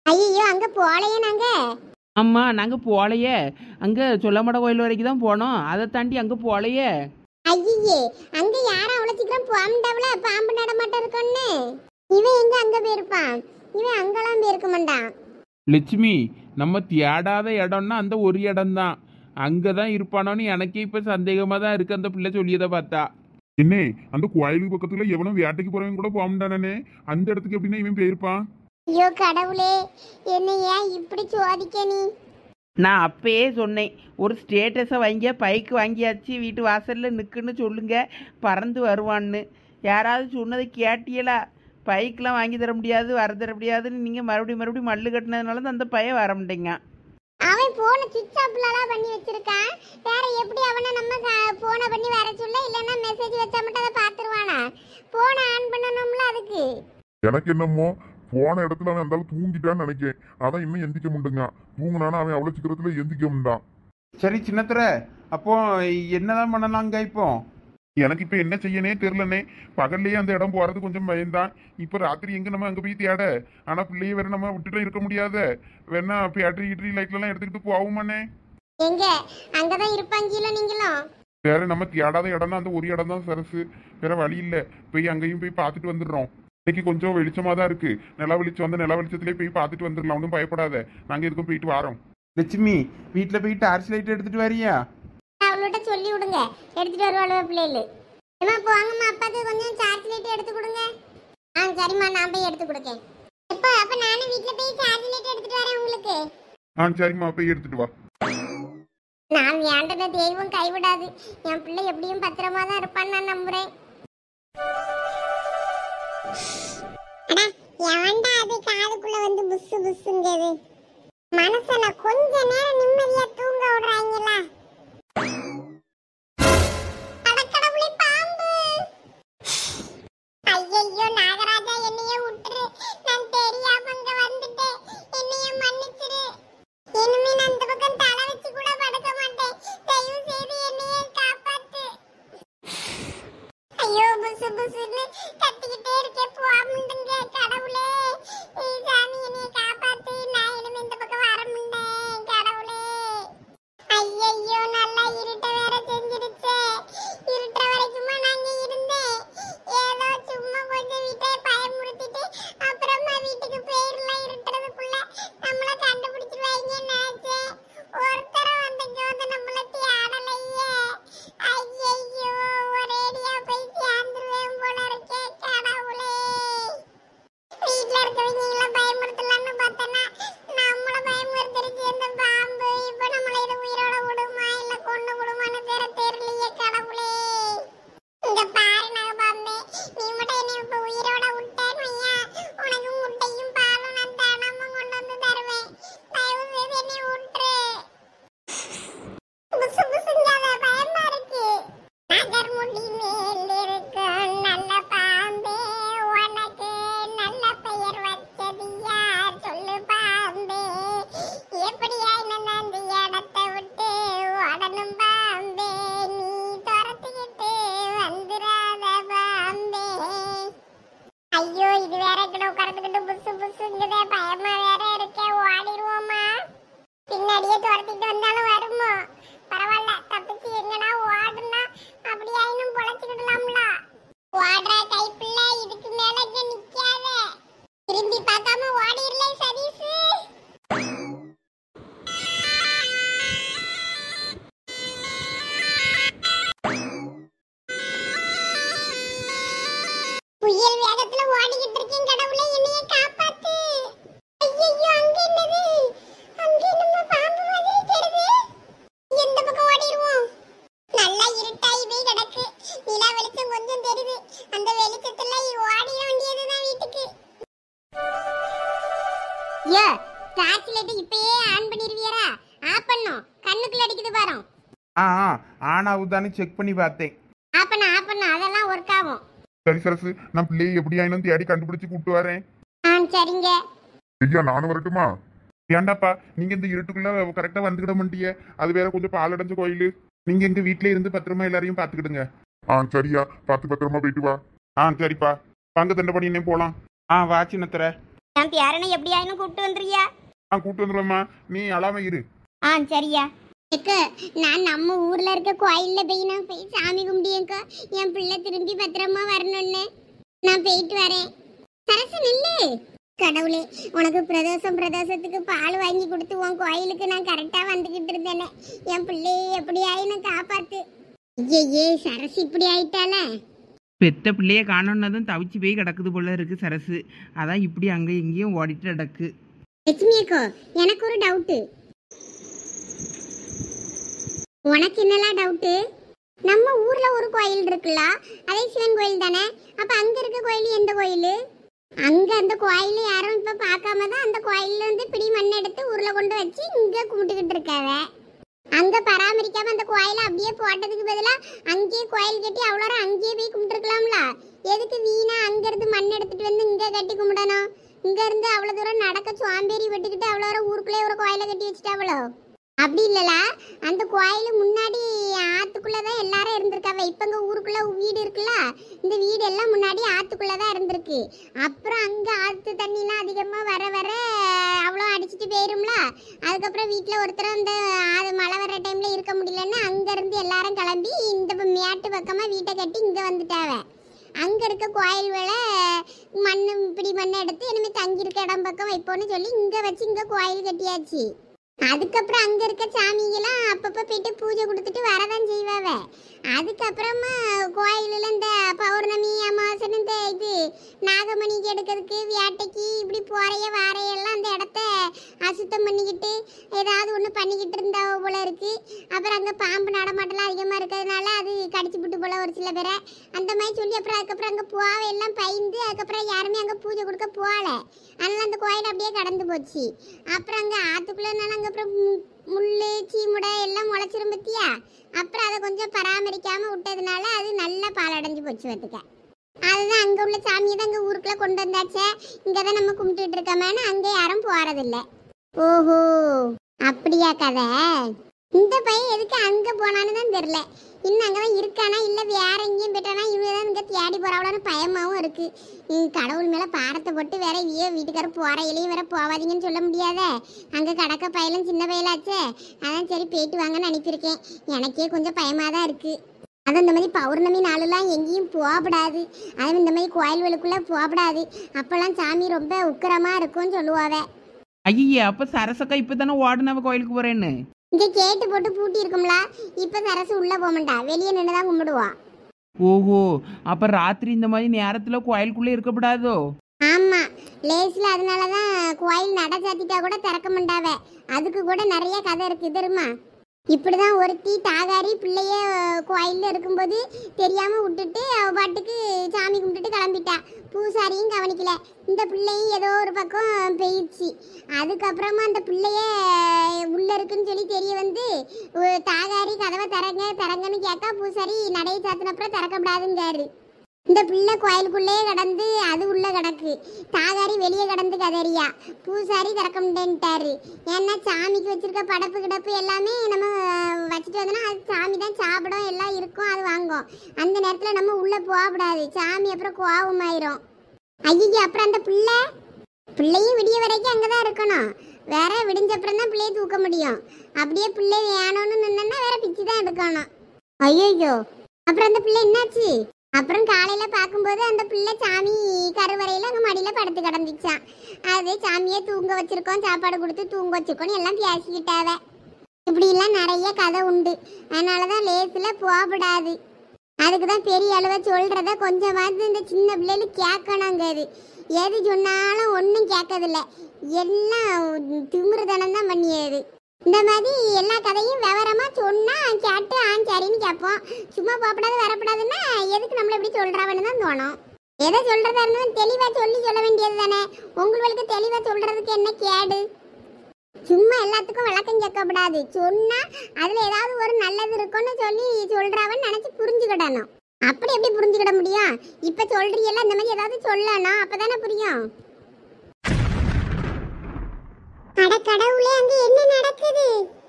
ஐயோ அங்க போலையே நாங்க ஆமாம் நாங்கள் போகலையே அங்கே சொல்லமட கோயில் வரைக்கும் தான் போனோம் அதை தாண்டி அங்கே போகலையே ஐயே அங்க யாரும் அவ்வளவு சீக்கிரம் போகாமட்டாவில பாம்பு நடமாட்டம் இருக்குன்னு இவன் எங்க அங்க போயிருப்பான் இவன் அங்கெல்லாம் போயிருக்க மாட்டான் லட்சுமி நம்ம தேடாத இடம்னா அந்த ஒரு இடம்தான் அங்கே தான் இருப்பானோன்னு எனக்கே இப்போ சந்தேகமாக தான் இருக்குது அந்த பிள்ளை சொல்லியதை பார்த்தா என்ன அந்த கோயிலுக்கு பக்கத்துல எவனும் வேட்டைக்கு போறவன் கூட போக மாட்டானே அந்த இடத்துக்கு எப்படின்னா இவன் போயிருப்பான் ஐயோ கடவுளே என்ன ஏன் இப்படி சோதிக்க நீ நான் அப்பயே சொன்னேன் ஒரு ஸ்டேட்டஸை வாங்கிய பைக் வாங்கியாச்சு வீட்டு வாசலில் நிற்குன்னு சொல்லுங்க பறந்து வருவான்னு யாராவது சொன்னதை கேட்டியலா பைக்கெலாம் வாங்கி தர முடியாது வர தர முடியாதுன்னு நீங்கள் மறுபடியும் மறுபடியும் மல்லு கட்டினதுனால தான் அந்த பையன் வர மாட்டேங்க அவன் போன சுவிட்ச் ஆஃப்லாம் பண்ணி வச்சிருக்கான் வேற எப்படி அவனை நம்ம போனை பண்ணி வர சொல்ல இல்லைன்னா மெசேஜ் வச்சா மட்டும் அதை பார்த்துருவானா போனை ஆன் பண்ணணும்ல அதுக்கு எனக்கு என்னமோ போன இடத்துல அவன் அந்த தூங்கிட்டான்னு நினைக்கிறேன் அதான் இன்னும் எந்திக்க முடியுங்க தூங்கினானா அவன் அவ்வளவு சீக்கிரத்துல எந்திக்க முடியான் சரி சின்னத்துற அப்போ என்னதான் பண்ணலாங்க இப்போ எனக்கு இப்ப என்ன செய்யனே தெரியலனே பகல்லையே அந்த இடம் போறது கொஞ்சம் பயந்தான் இப்ப ராத்திரி எங்க நம்ம அங்க போய் தேட ஆனா பிள்ளைய வேற நம்ம விட்டுட்டு இருக்க முடியாத வேணா பேட்டரி கிட்டரி லைட்ல எல்லாம் எடுத்துக்கிட்டு போவோமானே எங்க அங்கதான் இருப்பாங்கல்ல நீங்களும் வேற நம்ம தேடாத இடம்னா அந்த ஒரு இடம் தான் சரசு வேற வழி இல்ல போய் அங்கேயும் போய் பார்த்துட்டு வந்துடுறோம் இன்னைக்கு கொஞ்சம் வெளிச்சமா தான் இருக்கு நில வெளிச்சம் வந்து நில வெளிச்சத்திலே போய் பார்த்துட்டு வந்துடலாம் ஒன்றும் பயப்படாத நாங்க எதுக்கும் போயிட்டு வரோம் லட்சுமி வீட்டில் போய் டார்ச் லைட் எடுத்துட்டு வரியா அவளோட சொல்லி விடுங்க எடுத்துட்டு வருவாளுவ பிள்ளைகள் ஏமா போங்கம்மா அப்பாக்கு கொஞ்சம் சார்ஜ் லைட் எடுத்து கொடுங்க ஆ சரிம்மா நான் போய் எடுத்து கொடுக்கேன் இப்போ அப்ப நானும் வீட்ல போய் சார்ஜ் லைட் எடுத்துட்டு வரேன் உங்களுக்கு ஆ சரிம்மா போய் எடுத்துட்டு வா நான் வேண்டத தெய்வம் கைவிடாது என் பிள்ளை எப்படியும் பத்திரமா தான் இருப்பான்னு நான் நம்புறேன் எவன்டா அது காதுக்குள்ள வந்து புசு புசுங்கிறது மனசன கொஞ்ச நேரம் நிம்மதியா தூங்க விடுறாங்களா அடக்கடவுளே பாம்பு ஐயையோ நாகராஜா என்னைய விட்டுரு நான் தெரியாம அங்க வந்துட்டேன் என்னைய மன்னிச்சிரு இனிமே நான் அந்த பக்கம் தலை வச்சு கூட படுக்க மாட்டேன் தயவு செய்து என்னைய காப்பாத்து ஐயோ புசு புசுன்னு கத்திக்கிட்டே இருக்கேன் போகாமட்டுங்க கடவுளே ஏய் சாமி என்னைய காப்பாத்து நான் இனிமே இந்த பக்கம் வர மாட்டேன் கடவுளே ஐயையோ நல்லா இருட்ட வேற செஞ்சிடுச்சே இருட்ட வரைக்குமா நாங்க இருந்தேன் ஏதோ சும்மா கொஞ்சம் வீட்டை பயமுறுத்திட்டு அப்புறமா வீட்டுக்கு போயிடலாம் இருட்டுறதுக்குள்ள நம்மள கண்டுபிடிச்சிருவாங்க நினைச்சேன் ஒருத்தர வந்தங்க வந்து நம்மள தேடலையே ஐயையோ ஒரேடியா போய் சேர்ந்துருவேன் போல இருக்கே கடவுளே வீட்ல இருக்கவங்க எல்லாம் பயமுறுத்தலாம்னு பார்த்தனா நம்மள பயமுறுத்திருச்சு இந்த பாம்பு இப்ப நம்மள இது உயிரோட விடுமா இல்ல கொண்டு விடுமான்னு வேற தெரியலையே கடவுளே இங்க பாரு நாகபாம்பே நீ மட்டும் என்னை இப்ப உயிரோட விட்டேன்னு வையேன், உனக்கு முட்டையும் பாலும் நான் தினமும் கொண்டு வந்து தருவேன் தயவு செய்து என்னை விட்டுரு புசு புசுங்காத பயமா இருக்கு நகர் முடி மேல் இருக்கும் நல்ல பாம்பே உனக்கு நல்ல பெயர் வச்சது யார் சொல்லு பாம்பே எப்படியா நான் அந்த இடத்தை விட்டு ஓடணும் பாம்பே நீ துரத்திக்கிட்டு வந்துடாத பாம்பே ஐயோ இது வேற இக்கட உட்கார்ந்துக்கிட்டு புசு புசுங்குதே பயமா வேற இருக்கே ஓடிடுவோமா பின்னாடியே துரத்திட்டு வந்தாலும் வருமோ பரவாயில்ல தப்பிச்சு எங்கனா ஓடுனா அப்படியே இன்னும் பொழைச்சுக்கிடலாம்ல ஓடுற கைப்பிள்ள இதுக்கு மேல இங்க நிக்காத திரும்பி பார்க்காம ஓடிரல சதீஷ் புயல் வேகத்துல ஓடிக்கிட்டு இருக்கேன் கடவுளே என்னைய காப்பாத்து ஐயோ அங்க என்னது அங்க நம்ம பாம்பு மாதிரி தெரியுது எந்த பக்கம் ஓடிடுவோம் நல்லா இருட்டாயி போய் கிடக்கு நிலா வெளிச்சம் கொஞ்சம் தெரியுது அந்த வெளிச்சத்துல ஓடிட வேண்டியதுதான் வீட்டுக்கு ஏ டார்ச் லைட் இப்பயே ஆன் பண்ணிருவியரா ஆஃப் பண்ணும் கண்ணுக்குள்ள அடிக்குது பாரு ஆ ஆ ஆனாவுதானே செக் பண்ணி பார்த்தேன் ஆஃப் பண்ண ஆஃப் பண்ண அதெல்லாம் ஒர்க் ஆகும் சரி சரசு நான் பிள்ளையை எப்படி ஆயினும் தேடி கண்டுபிடிச்சு கூப்பிட்டு வரேன் ஆ சரிங்க ஐயா நானும் வரட்டுமா ஏண்டாப்பா நீங்க இந்த இருட்டுக்குள்ள கரெக்டா வந்துக்கிட மாட்டீங்க அது வேற கொஞ்சம் பாலடைஞ்ச கோயில் நீங்க எங்க வீட்ல இருந்து பத்திரமா எல்லாரையும் பாத்துக்கிடுங்க ஆ சரியா பார்த்து பத்திரமா போயிட்டு வா ஆ சரிப்பா வாங்க தண்டை பண்ணி போலாம் ஆ வா சின்னத்துற என் பேரனை எப்படி ஆயினும் கூப்பிட்டு வந்துறியா நான் கூட்டு வந்துடுவேம்மா நீ அழாம இரு ஆ சரியா அக்கா நான் நம்ம ஊர்ல இருக்க கோயில்ல போய் நான் போய் சாமி கும்பிடியேக்கா என் பிள்ளை திரும்பி பத்திரமா வரணும்னு நான் போயிட்டு வரேன் சரசு நில்லு கடவுளே உனக்கு பிரதோஷம் பிரதோஷத்துக்கு பால் வாங்கி கொடுத்து உன் கோயிலுக்கு நான் கரெக்டா வந்துகிட்டு இருந்தேனே என் பிள்ளைய எப்படி ஆயினும் காப்பாத்து ஐயே சரசு இப்படி ஆயிட்டால பெத்த பிள்ளைய காணோன்னதும் தவிச்சு போய் கிடக்குது போல இருக்கு சரசு அதான் இப்படி அங்கே இங்கேயும் ஓடிட்டு கிடக்கு லட்சுமி அக்கோ எனக்கு ஒரு டவுட்டு உனக்கு என்னலாம் டவுட்டு நம்ம ஊர்ல ஒரு கோயில் இருக்குல்ல அதே சிவன் கோயில் தானே அப்ப அங்க இருக்க கோயில் எந்த கோயில் அங்க அந்த கோயில் யாரும் இப்ப பார்க்காம தான் அந்த கோயில்ல இருந்து பிடி மண் எடுத்து ஊர்ல கொண்டு வச்சு இங்க கும்பிட்டுக்கிட்டு இருக்காவ அங்க பராமரிக்காம அந்த கோயிலை அப்படியே போட்டதுக்கு பதிலா அங்கேயே கோயில் கட்டி அவ்வளோ அங்கேயே போய் கும்பிட்டுருக்கலாம்ல எதுக்கு வீணா அங்க இருந்து மண் எடுத்துட்டு வந்து இங்க கட்டி கும்பிடணும் இங்க இருந்து அவ்வளவு தூரம் நடக்க சுவாம்பேறி வெட்டுக்கிட்டு அவ்வளோ தூரம் ஊருக்குள்ளே ஒரு கோயிலை கட்டி வச்சுட்டாவளோ அப்படி இல்லல அந்த கோயில் முன்னாடி ஆத்துக்குள்ள தான் எல்லாரும் இருந்திருக்காவ இப்ப இங்க ஊருக்குள்ள வீடு இருக்குல்ல இந்த வீடு எல்லாம் முன்னாடி ஆத்துக்குள்ள தான் இருந்திருக்கு அப்புறம் அங்க ஆத்து தண்ணிலாம் அதிகமா வர வர அவ்வளோ அடிச்சிட்டு போயிரும்ல அதுக்கப்புறம் வீட்டில் ஒருத்தர் அந்த அது மழை வர்ற டைம்ல இருக்க முடியலன்னு அங்க இருந்து எல்லாரும் கிளம்பி இந்த ப- மேட்டு பக்கமா வீட்டை கட்டி இங்க வந்துட்டாவ அங்க இருக்க கோயில் வேலை மண்ணு இப்படி மண்ணை எடுத்து இனிமே தங்கி இருக்க இடம் பக்கம் வைப்போன்னு சொல்லி இங்க வச்சு இங்க கோயில் கட்டியாச்சு அதுக்கப்புறம் அங்க இருக்க சாமிங்கெல்லாம் அப்பப்ப போயிட்டு பூஜை கொடுத்துட்டு வரதான் செய்வாவ அதுக்கப்புறமா கோயிலில் இந்த பௌர்ணமி அமாவாசைன்னு இந்த இது நாகமணிக்கு எடுக்கிறதுக்கு வேட்டைக்கு இப்படி போறைய வாரையெல்லாம் அந்த இடத்த அசுத்தம் பண்ணிக்கிட்டு ஏதாவது ஒன்று பண்ணிக்கிட்டு இருந்தாவ போல இருக்கு அப்புறம் அங்கே பாம்பு நடமாட்டலாம் அதிகமாக இருக்கிறதுனால அது கடிச்சு விட்டு போல ஒரு சில பேரை அந்த மாதிரி சொல்லி அப்புறம் அதுக்கப்புறம் அங்கே போவை எல்லாம் பயந்து அதுக்கப்புறம் யாருமே அங்கே பூஜை கொடுக்க போகல அதனால அந்த கோயில் அப்படியே கடந்து போச்சு அப்புறம் அங்கே ஆற்றுக்குள்ளனால அங்கே அப்புறம் மு- முள்ளு சீமுடை எல்லாம் முளைச்சிரும் பத்தியா அப்புறம் அதை கொஞ்சம் பராமரிக்காம விட்டதுனால அது நல்லா பாலடைஞ்சு போச்சு பார்த்துக்க அதுதான் அங்கே உள்ள சாமியை தான் அங்கே ஊருக்குள்ளே கொண்டு வந்தாச்சே இங்கே தான் நம்ம கும்பிட்டுட்டு இருக்கோமேனு அங்கே யாரும் போகிறதில்ல ஓஹோ அப்படியா கதை இந்த பையன் எதுக்கு அங்கே போனான்னு தான் தெரில இன்னும் அங்கே தான் இருக்கானா இல்லை வேற எங்கேயும் போயிட்டானா இவங்க தான் இங்கே தேடி போகிறாவளான்னு பயமாகவும் இருக்கு ம், கடவுள் மேலே பாரத்தை போட்டு வேற இவையோ வீட்டுக்காரர் போகிற இலையும் வேற போவாதீங்கன்னு சொல்ல முடியாதே அங்கே கடக்க பயலும் சின்ன பயலாச்சே அதான் சரி போயிட்டு வாங்கன்னு அனுப்பியிருக்கேன் எனக்கே கொஞ்சம் பயமாக தான் இருக்குது அதுவும் இந்த மாதிரி பௌர்ணமி நாளெல்லாம் எங்கேயும் போகப்படாது அதுவும் இந்த மாதிரி கோயில்களுக்குள்ளே போகப்படாது அப்போல்லாம் சாமி ரொம்ப உக்கிரமாக இருக்கும்னு சொல்லுவாவே ஐயே அப்போ சரசக்கா இப்போ தானே ஓடுனவ கோயிலுக்கு போகிறேன்னு இங்கே கேட்டு போட்டு பூட்டி இருக்கும்ல இப்போ சரசு உள்ளே போக மாட்டா வெளியே நின்று தான் கும்பிடுவா ஓஹோ அப்போ ராத்திரி இந்த மாதிரி நேரத்தில் கோயிலுக்குள்ளே இருக்கக்கூடாதோ ஆமா லேஸ்ல அதனால தான் கோயில் நட சாத்திட்டா கூட திறக்க மாட்டாவ அதுக்கு கூட நிறைய கதை இருக்கு தெரியுமா இப்படிதான் ஒருத்தி தாகாரி பிள்ளைய கோயில்ல இருக்கும்போது தெரியாம விட்டுட்டு அவ பாட்டுக்கு சாமி கும்பிட்டுட்டு கிளம்பிட்டா பூசாரியும் கவனிக்கல இந்த பிள்ளையும் ஏதோ ஒரு பக்கம் போயிடுச்சு அதுக்கப்புறமா அந்த பிள்ளைய உள்ள இருக்குன்னு சொல்லி தெரிய வந்து ஒரு தாகாரி கதவை திறங்க திறங்கன்னு கேட்டா பூசாரி நடைய சாத்தினப்புறம் திறக்கப்படாதுங்காரு இந்த பிள்ளை கோயிலுக்குள்ளேயே கடந்து அது உள்ள கிடக்கு தாகாரி வெளியே கடந்து கதறியா பூசாரி திறக்க முடியன்ட்டாரு ஏன்னா சாமிக்கு வச்சிருக்க படப்பு கிடப்பு எல்லாமே நம்ம அஹ், வச்சுட்டு வந்தோம்னா அது சாமி தான் சாப்பிடும் எல்லாம் இருக்கும் அது வாங்கும் அந்த நேரத்தில் நம்ம உள்ள போகக்கூடாது சாமி அப்புறம் கோபமாயிரும் ஐயோ அப்புறம் அந்த பிள்ளை பிள்ளையும் விடிய வரைக்கும் அங்கே தான் இருக்கணும் வேற விடிஞ்ச அப்புறம் தான் பிள்ளையை தூக்க முடியும் அப்படியே பிள்ளை வேணும்னு நின்னா வேற பிச்சு தான் எடுக்கணும் ஐயோ அப்புறம் அந்த பிள்ளை என்னாச்சு அப்புறம் காலையில பார்க்கும்போது அந்த பிள்ளை சாமி கருவறையில அங்க மடியில படுத்து கிடந்துச்சான் அது சாமியை தூங்க வச்சிருக்கோம் சாப்பாடு கொடுத்து தூங்க வச்சிருக்கோம் எல்லாம் பேசிக்கிட்டாவ இப்படி எல்லாம் நிறைய கதை உண்டு அதனாலதான் லேசுல போகப்படாது அதுக்கு தான் பெரிய அளவை சொல்றத கொஞ்சமாவது இந்த சின்ன பிள்ளைகள் கேட்கணுங்கிறது எது சொன்னாலும் ஒன்றும் கேட்கறதில்ல எல்லாம் திமிருதனம் தான் பண்ணியது இந்த மாதிரி எல்லா கதையும் விவரமா சொன்னா கேட்டு ஆ சரின்னு கேட்போம் சும்மா போகப்படாது வரப்படாதுன்னா எதுக்கு நம்மள இப்படி சொல்றாவன்னு தான் தோணும் எதை சொல்றதா இருந்தாலும் தெளிவா சொல்லி சொல்ல வேண்டியது தானே உங்களுக்கு தெளிவா சொல்றதுக்கு என்ன கேடு சும்மா எல்லாத்துக்கும் விளக்கம் கேட்கப்படாது சொன்னா அதுல ஏதாவது ஒரு நல்லது இருக்கும்னு சொல்லி சொல்றாவன்னு நினைச்சு புரிஞ்சுக்கிடணும் அப்படி எப்படி புரிஞ்சுக்கிட முடியும் இப்ப சொல்றீங்கல்ல இந்த மாதிரி ஏதாவது சொல்லணும் அப்பதானே புரியும் அட கடவுளே அங்க என்ன நடக்குது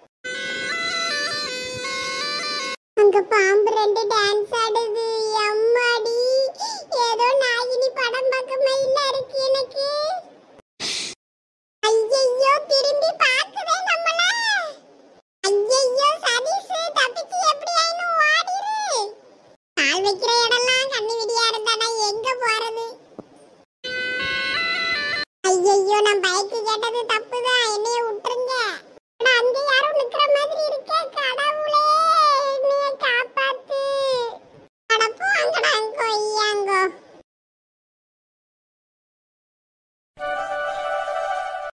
அங்க பாம்பு ரெண்டு டான்ஸ் ஆடுது அம்மாடி ஏதோ நாகினி படம் பார்க்க மயிலா இருக்கு எனக்கு வைக்கிற இடம்லாம் கண்ணி விடியா இருந்தா எங்க போறது ஐயையோ நான் பைக் கேட்டது தப்புதான் என்னைய விட்டுருங்க ஆனா அங்க யாரும் நிக்கிற மாதிரி இருக்கே கடவுளே